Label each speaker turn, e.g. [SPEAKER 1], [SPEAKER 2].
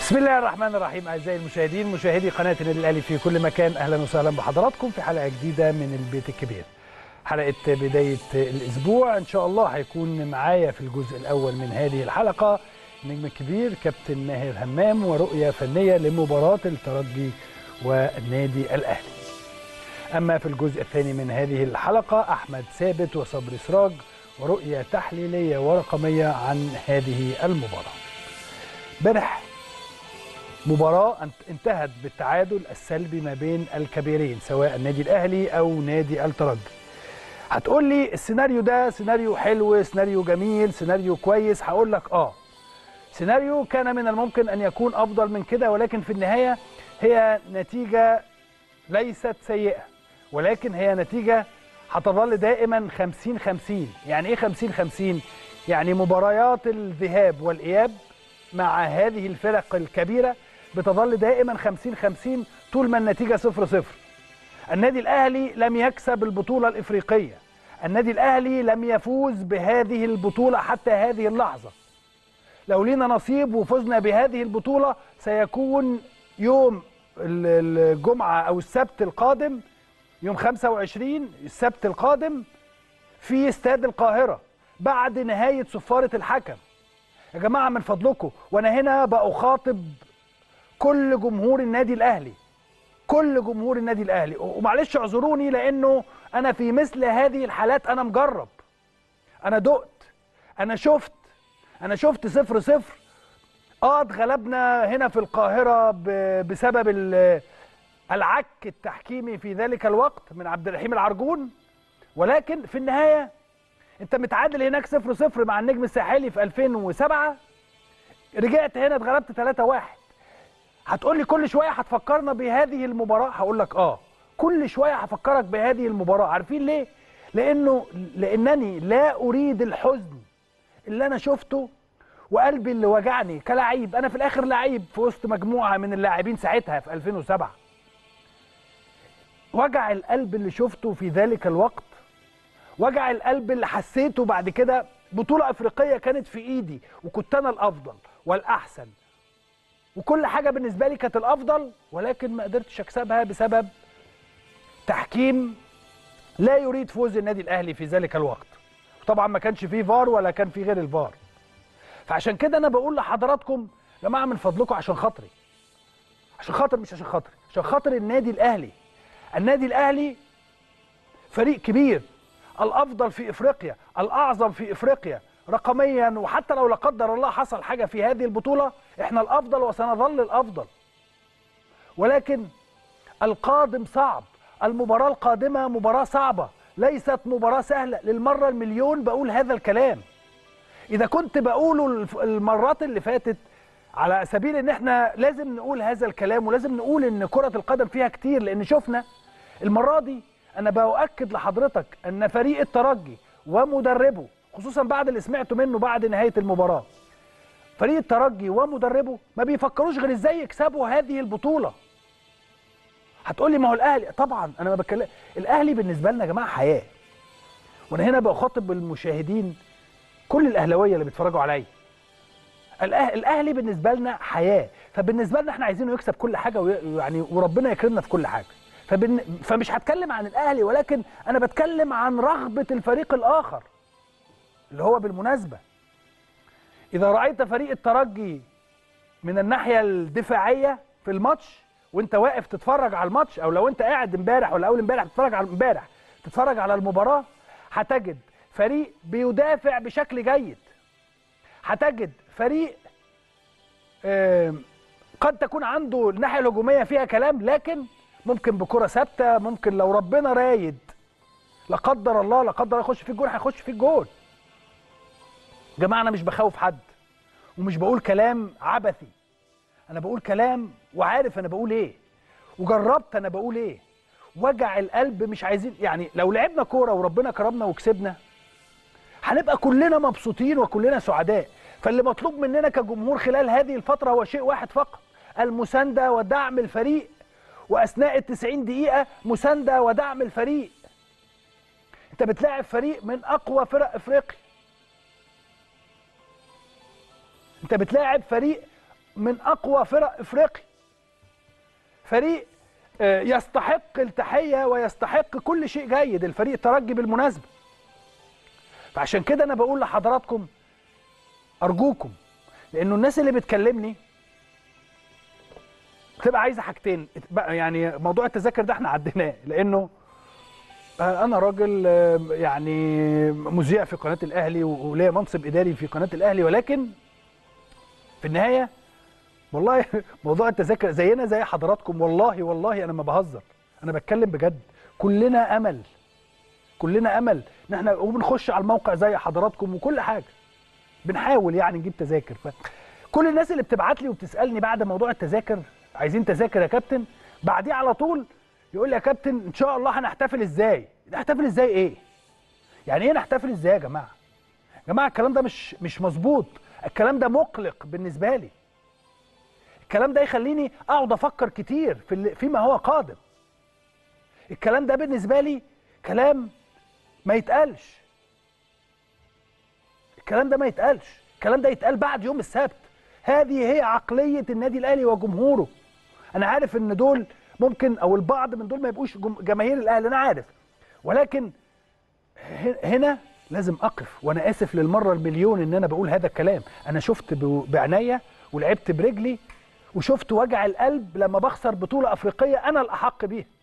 [SPEAKER 1] بسم الله الرحمن الرحيم اعزائي المشاهدين مشاهدي قناه النادي الاهلي في كل مكان اهلا وسهلا بحضراتكم في حلقه جديده من البيت الكبير حلقه بدايه الاسبوع ان شاء الله هيكون معايا في الجزء الاول من هذه الحلقه النجم الكبير كابتن ماهر همام ورؤيه فنيه لمباراه الترجي والنادي الاهلي اما في الجزء الثاني من هذه الحلقه احمد ثابت وصبري سراج ورؤيه تحليليه ورقميه عن هذه المباراه امبارح مباراة انتهت بالتعادل السلبي ما بين الكبيرين سواء النادي الأهلي أو نادي الترجي هتقول لي السيناريو ده سيناريو حلو سيناريو جميل سيناريو كويس هقول لك اه سيناريو كان من الممكن أن يكون أفضل من كده ولكن في النهاية هي نتيجة ليست سيئة ولكن هي نتيجة هتظل دائما 50 50 يعني ايه 50 50 يعني مباريات الذهاب والإياب مع هذه الفرق الكبيرة بتظل دائما 50 50 طول ما النتيجة 0 0 النادي الأهلي لم يكسب البطولة الإفريقية النادي الأهلي لم يفوز بهذه البطولة حتى هذه اللحظة لو لينا نصيب وفزنا بهذه البطولة سيكون يوم الجمعة أو السبت القادم يوم 25 السبت القادم في استاد القاهرة بعد نهاية صفارة الحكم يا جماعة من فضلكم وأنا هنا بأخاطب كل جمهور النادي الأهلي كل جمهور النادي الأهلي ومعلش اعذروني لأنه أنا في مثل هذه الحالات أنا مجرب أنا دقت أنا شفت أنا شفت صفر صفر اه اتغلبنا هنا في القاهرة بسبب العك التحكيمي في ذلك الوقت من عبد الرحيم العرجون ولكن في النهاية انت متعادل هناك 0 0 مع النجم الساحلي في 2007 رجعت هنا اتغلبت 3 1 هتقول لي كل شويه هتفكرنا بهذه المباراه هقول لك اه كل شويه هفكرك بهذه المباراه عارفين ليه لانه لانني لا اريد الحزن اللي انا شفته وقلبي اللي وجعني كلاعب انا في الاخر لعيب في وسط مجموعه من اللاعبين ساعتها في 2007 وجع القلب اللي شفته في ذلك الوقت وجع القلب اللي حسيته بعد كده بطولة أفريقية كانت في إيدي وكنت أنا الأفضل والأحسن وكل حاجة بالنسبة لي كانت الأفضل ولكن ما قدرتش أكسبها بسبب تحكيم لا يريد فوز النادي الأهلي في ذلك الوقت طبعا ما كانش فيه فار ولا كان فيه غير الفار فعشان كده أنا بقول لحضراتكم يا جماعة من فضلكم عشان خاطري عشان خاطر مش عشان خاطري عشان خاطر النادي الأهلي النادي الأهلي فريق كبير الافضل في افريقيا الاعظم في افريقيا رقميا وحتى لو لا قدر الله حصل حاجه في هذه البطوله احنا الافضل وسنظل الافضل ولكن القادم صعب المباراه القادمه مباراه صعبه ليست مباراه سهله للمره المليون بقول هذا الكلام اذا كنت بقوله المرات اللي فاتت على سبيل ان احنا لازم نقول هذا الكلام ولازم نقول ان كره القدم فيها كتير لان شفنا المره دي انا باؤكد لحضرتك ان فريق الترجي ومدربه خصوصا بعد اللي سمعته منه بعد نهايه المباراه فريق الترجي ومدربه ما بيفكروش غير ازاي يكسبوا هذه البطوله هتقول لي ما هو الاهلي طبعا انا ما بتكلم الاهلي بالنسبه لنا يا جماعه حياه وانا هنا بخاطب المشاهدين كل الاهلاويه اللي بيتفرجوا عليا الاهلي بالنسبه لنا حياه فبالنسبه لنا احنا عايزينه يكسب كل حاجه ويعني وربنا يكرمنا في كل حاجه فبن... فمش هتكلم عن الاهلي ولكن انا بتكلم عن رغبه الفريق الاخر اللي هو بالمناسبه اذا رايت فريق الترجي من الناحيه الدفاعيه في الماتش وانت واقف تتفرج على الماتش او لو انت قاعد امبارح ولا اول امبارح تتفرج على امبارح تتفرج على المباراه هتجد فريق بيدافع بشكل جيد هتجد فريق آه قد تكون عنده الناحيه الهجوميه فيها كلام لكن ممكن بكره ثابته ممكن لو ربنا رايد لا قدر الله لا قدر الله يخش في الجول هيخش في الجول يا جماعه انا مش بخوف حد ومش بقول كلام عبثي انا بقول كلام وعارف انا بقول ايه وجربت انا بقول ايه وجع القلب مش عايزين يعني لو لعبنا كوره وربنا كرمنا وكسبنا هنبقى كلنا مبسوطين وكلنا سعداء فاللي مطلوب مننا كجمهور خلال هذه الفتره هو شيء واحد فقط المسانده ودعم الفريق واثناء ال 90 دقيقه مسانده ودعم الفريق انت بتلاعب فريق من اقوى فرق افريقيا انت بتلاعب فريق من اقوى فرق افريقيا فريق آه، يستحق التحيه ويستحق كل شيء جيد الفريق الترجي بالمناسبه فعشان كده انا بقول لحضراتكم ارجوكم لانه الناس اللي بتكلمني بتبقى عايزه حاجتين بقى يعني موضوع التذاكر ده احنا عديناه لانه آه، انا راجل آه، يعني مذيع في قناه الاهلي و- وليا منصب اداري في قناه الاهلي ولكن في النهايه والله موضوع التذاكر زينا زي حضراتكم والله والله انا ما بهزر انا بتكلم بجد كلنا امل كلنا امل ان احنا وبنخش على الموقع زي حضراتكم وكل حاجه بنحاول يعني نجيب تذاكر ف... كل الناس اللي بتبعت لي وبتسالني بعد موضوع التذاكر عايزين تذاكر يا كابتن بعديه على طول يقول لي يا كابتن ان شاء الله هنحتفل ازاي نحتفل ازاي ايه يعني ايه نحتفل ازاي يا جماعه يا جماعه الكلام ده مش مش مظبوط الكلام ده مقلق بالنسبه لي الكلام ده يخليني اقعد افكر كتير في اللي فيما هو قادم الكلام ده بالنسبه لي كلام ما يتقالش الكلام ده ما يتقالش الكلام ده يتقال بعد يوم السبت هذه هي عقليه النادي الاهلي وجمهوره انا عارف ان دول ممكن او البعض من دول ما يبقوش جم- جماهير الاهلي انا عارف ولكن ه- هنا لازم اقف وانا اسف للمره المليون ان انا بقول هذا الكلام انا شفت ب- بعناية ولعبت برجلي وشفت وجع القلب لما بخسر بطوله افريقيه انا الاحق بيها